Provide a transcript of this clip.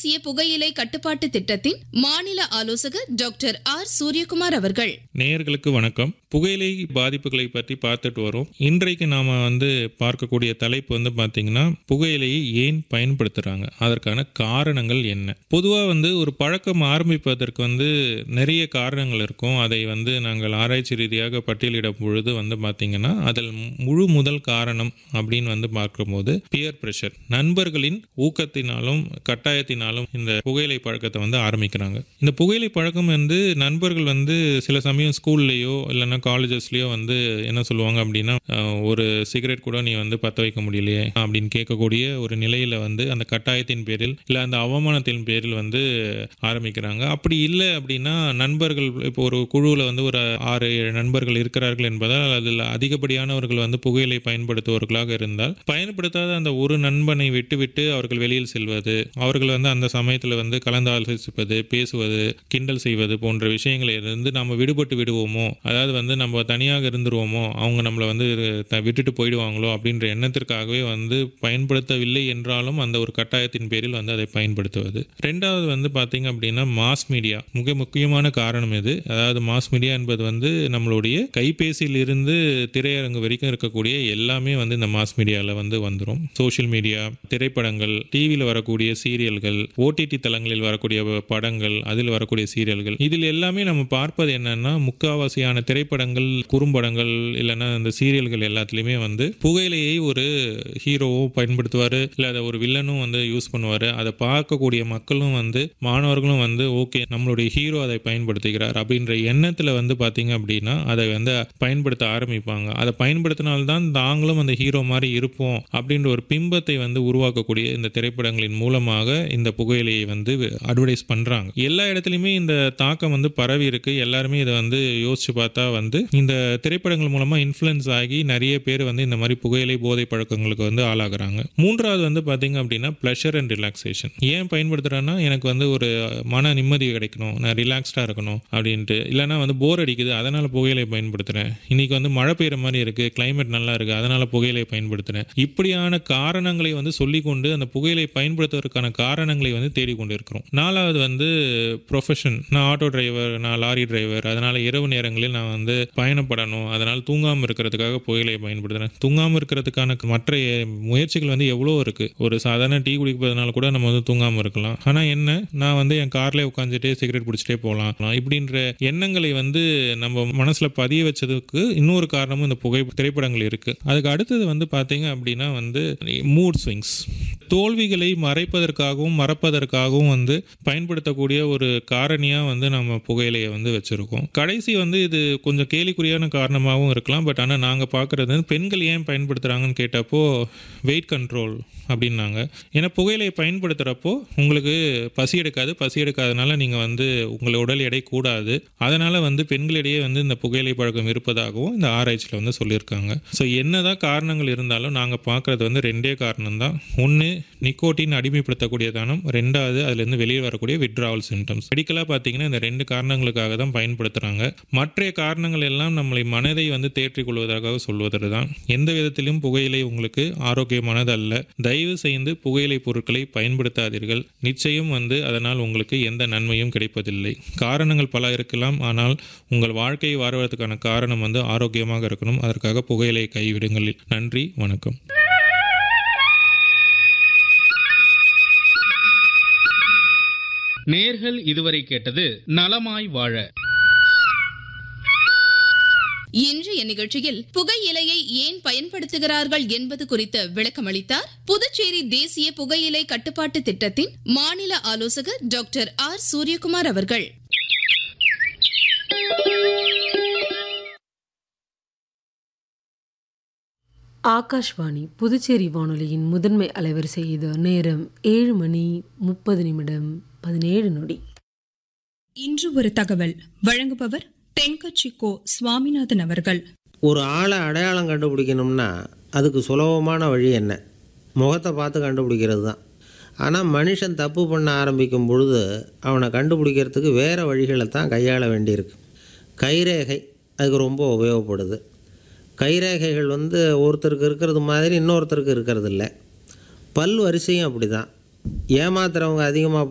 தேசிய புகையிலை கட்டுப்பாட்டு திட்டத்தின் மாநில ஆலோசகர் டாக்டர் ஆர் சூரியகுமார் அவர்கள் நேயர்களுக்கு வணக்கம் புகையிலை பாதிப்புகளை பற்றி பார்த்துட்டு வரோம் இன்றைக்கு நாம் வந்து பார்க்கக்கூடிய தலைப்பு வந்து பார்த்திங்கன்னா புகையிலையை ஏன் பயன்படுத்துகிறாங்க அதற்கான காரணங்கள் என்ன பொதுவாக வந்து ஒரு பழக்கம் ஆரம்பிப்பதற்கு வந்து நிறைய காரணங்கள் இருக்கும் அதை வந்து நாங்கள் ஆராய்ச்சி ரீதியாக பட்டியலிடும் பொழுது வந்து பார்த்திங்கன்னா அதில் முழு முதல் காரணம் அப்படின்னு வந்து பார்க்கும்போது பியர் ப்ரெஷர் நண்பர்களின் ஊக்கத்தினாலும் கட்டாயத்தினாலும் இந்த புகையிலை பழக்கத்தை வந்து ஆரம்பிக்கிறாங்க இந்த புகையிலை பழக்கம் வந்து நண்பர்கள் வந்து சில சமயம் ஸ்கூல்லையோ இல்லைன்னா காலேஜஸ்லேயோ வந்து என்ன சொல்லுவாங்க அப்படின்னா அஹ், ஒரு சிகரெட் கூட நீ வந்து பற்ற வைக்க முடியலையே அப்படின்னு கேட்கக்கூடிய ஒரு நிலையில் வந்து அந்த கட்டாயத்தின் பேரில் இல்லை அந்த அவமானத்தின் பேரில் வந்து ஆரம்பிக்கிறாங்க அப்படி இல்லை அப்படின்னா நண்பர்கள் இப்போ ஒரு குழுவில் வந்து ஒரு ஆறு ஏழு நண்பர்கள் இருக்கிறார்கள் என்பதால் அதில் அதிகப்படியானவர்கள் வந்து புகையிலை பயன்படுத்துபவர்களாக இருந்தால் பயன்படுத்தாத அந்த ஒரு நண்பனை விட்டுவிட்டு அவர்கள் வெளியில் செல்வது அவர்கள் வந்து அந்த சமயத்தில் வந்து கலந்து ஆலோசிப்பது பேசுவது கிண்டல் செய்வது போன்ற விஷயங்களில் இருந்து நம்ம விடுபட்டு விடுவோமோ அதாவது வந்து நம்ம தனியாக இருந்துருவோமோ அவங்க நம்மளை வந்து த- விட்டுட்டு போயிடுவாங்களோ அப்படின்ற எண்ணத்திற்காகவே வந்து பயன்படுத்தவில்லை என்றாலும் அந்த ஒரு கட்டாயத்தின் பேரில் வந்து அதை பயன்படுத்துவது ரெண்டாவது வந்து பார்த்தீங்க அப்படின்னா மாஸ் மீடியா மிக முக்கியமான காரணம் இது அதாவது மாஸ் மீடியா என்பது வந்து நம்மளுடைய கைபேசியில் இருந்து திரையரங்கு வரைக்கும் இருக்கக்கூடிய எல்லாமே வந்து இந்த மாஸ் மீடியாவில் வந்து வந்துடும் சோஷியல் மீடியா திரைப்படங்கள் டிவியில் வரக்கூடிய சீரியல்கள் ஓடிடி தளங்களில் வரக்கூடிய படங்கள் அதில் வரக்கூடிய சீரியல்கள் இதில் எல்லாமே நம்ம பார்ப்பது என்னன்னா முக்காவாசியான திரைப்படங்கள் குறும்படங்கள் இல்லைன்னா இந்த சீரியல்கள் எல்லாத்துலேயுமே வந்து புகையிலையை ஒரு ஹீரோவும் பயன்படுத்துவார் இல்லை அதை ஒரு வில்லனும் வந்து யூஸ் பண்ணுவார் அதை பார்க்கக்கூடிய மக்களும் வந்து மாணவர்களும் வந்து ஓகே நம்மளுடைய ஹீரோ அதை பயன்படுத்துகிறார் அப்படின்ற எண்ணத்தில் வந்து பார்த்தீங்க அப்படின்னா அதை வந்து பயன்படுத்த ஆரம்பிப்பாங்க அதை பயன்படுத்தினால்தான் தாங்களும் அந்த ஹீரோ மாதிரி இருப்போம் அப்படின்ற ஒரு பிம்பத்தை வந்து உருவாக்கக்கூடிய இந்த திரைப்படங்களின் மூலமாக இந்த புகையிலையை வந்து அட்வர்டைஸ் பண்ணுறாங்க எல்லா இடத்துலையுமே இந்த தாக்கம் வந்து பரவி இருக்கு எல்லாருமே இதை வந்து யோசிச்சு பார்த்தா வந்து இந்த திரைப்படங்கள் மூலமா இன்ஃப்ளூயன்ஸ் ஆகி நிறைய பேர் வந்து இந்த மாதிரி புகையிலை போதை பழக்கங்களுக்கு வந்து ஆளாகிறாங்க மூன்றாவது வந்து பார்த்தீங்க அப்படின்னா ப்ளஷர் அண்ட் ரிலாக்ஸேஷன் ஏன் பயன்படுத்துகிறேன்னா எனக்கு வந்து ஒரு மன நிம்மதி கிடைக்கணும் நான் ரிலாக்ஸ்டாக இருக்கணும் அப்படின்ட்டு இல்லைன்னா வந்து போர் அடிக்குது அதனால் புகையிலை பயன்படுத்துகிறேன் இன்னைக்கு வந்து மழை பெய்யுற மாதிரி இருக்குது கிளைமேட் நல்லா இருக்குது அதனால் புகையிலை பயன்படுத்துகிறேன் இப்படியான காரணங்களை வந்து சொல்லிக்கொண்டு அந்த புகையிலை பயன்படுத்துவதற்கான காரணங்களை வந்து தேடிக்கொண்டு இருக்கிறோம் நாலாவது வந்து ப்ரொஃபஷன் நான் ஆட்டோ டிரைவர் நான் லாரி டிரைவர் அதனால் இரவு நேரங்களில் நான் வந்து பயணப்படணும் அதனால் தூங்காமல் இருக்கிறதுக்காக புகையிலையை பயன்படுத்துகிறேன் தூங்காமல் இருக்கிறதுக்கான மற்ற எ- முயற்சிகள் வந்து எவ்வளோ இருக்குது ஒரு சாதாரண டீ குடிப்பதனால கூட நம்ம வந்து தூங்காமல் இருக்கலாம் ஆனால் என்ன நான் வந்து என் கார்லேயே உட்காந்துட்டே சிகரெட் பிடிச்சிட்டே போகலாம் இப்படின்ற எண்ணங்களை வந்து நம்ம மனசில் பதிய வச்சதுக்கு இன்னொரு காரணமும் இந்த புகை திரைப்படங்கள் இருக்குது அதுக்கு அடுத்தது வந்து பார்த்தீங்க அப்படின்னா வந்து மூட் ஸ்விங்ஸ் தோல்விகளை மறைப்பதற்காகவும் மறப்பதற்காகவும் வந்து பயன்படுத்தக்கூடிய ஒரு காரணியாக வந்து நம்ம புகையிலையை வந்து வச்சுருக்கோம் கடைசி வந்து இது கொஞ்சம் கேலிக்குறியான காரணமாகவும் இருக்கலாம் பட் ஆனால் நாங்கள் பார்க்குறது வந்து பெண்கள் ஏன் பயன்படுத்துகிறாங்கன்னு கேட்டப்போ வெயிட் கண்ட்ரோல் அப்படின்னாங்க ஏன்னா புகையிலையை பயன்படுத்துகிறப்போ உங்களுக்கு பசி எடுக்காது பசி எடுக்காதனால நீங்கள் வந்து உங்களை உடல் எடை கூடாது அதனால் வந்து பெண்களிடையே வந்து இந்த புகையிலை பழக்கம் இருப்பதாகவும் இந்த ஆராய்ச்சியில் வந்து சொல்லியிருக்காங்க ஸோ என்னதான் காரணங்கள் இருந்தாலும் நாங்கள் பார்க்குறது வந்து ரெண்டே காரணம் தான் ஒன்று நிக்கோட்டின் அடிமைப்படுத்தக்கூடிய தானம் ரெண்டாவது அதுலேருந்து வெளியே வரக்கூடிய விட்ராவல் சிம்டம்ஸ் மெடிக்கலாக பார்த்தீங்கன்னா இந்த ரெண்டு காரணங்களுக்காக தான் பயன்படுத்துகிறாங்க மற்ற காரணங்கள் எல்லாம் நம்மளை மனதை வந்து தேற்றிக் கொள்வதாக சொல்வதற்கு தான் எந்த விதத்திலும் புகையிலை உங்களுக்கு ஆரோக்கியமானது அல்ல தயவு செய்து புகையிலை பொருட்களை பயன்படுத்தாதீர்கள் நிச்சயம் வந்து அதனால் உங்களுக்கு எந்த நன்மையும் கிடைப்பதில்லை காரணங்கள் பல இருக்கலாம் ஆனால் உங்கள் வாழ்க்கையை வாழ்வதற்கான காரணம் வந்து ஆரோக்கியமாக இருக்கணும் அதற்காக புகையிலை கைவிடுங்கள் நன்றி வணக்கம் நேர்கள் இதுவரை கேட்டது நலமாய் வாழ இன்றைய நிகழ்ச்சியில் புகையிலையை ஏன் பயன்படுத்துகிறார்கள் என்பது குறித்து விளக்கமளித்தார் புதுச்சேரி தேசிய புகையிலை கட்டுப்பாட்டு திட்டத்தின் மாநில ஆலோசகர் டாக்டர் ஆர் சூரியகுமார் அவர்கள் ஆகாஷ்வாணி புதுச்சேரி வானொலியின் முதன்மை அலைவரிசை இது நேரம் ஏழு மணி முப்பது நிமிடம் பதினேழு நொடி இன்று ஒரு தகவல் வழங்குபவர் தென்கட்சி கோ சுவாமிநாதன் அவர்கள் ஒரு ஆளை அடையாளம் கண்டுபிடிக்கணும்னா அதுக்கு சுலபமான வழி என்ன முகத்தை பார்த்து கண்டுபிடிக்கிறது தான் ஆனால் மனுஷன் தப்பு பண்ண ஆரம்பிக்கும் பொழுது அவனை கண்டுபிடிக்கிறதுக்கு வேறு வழிகளை தான் கையாள வேண்டியிருக்கு கைரேகை அதுக்கு ரொம்ப உபயோகப்படுது கைரேகைகள் வந்து ஒருத்தருக்கு இருக்கிறது மாதிரி இன்னொருத்தருக்கு இருக்கிறது இல்லை பல் வரிசையும் அப்படி தான் ஏமாத்துறவங்க அதிகமாக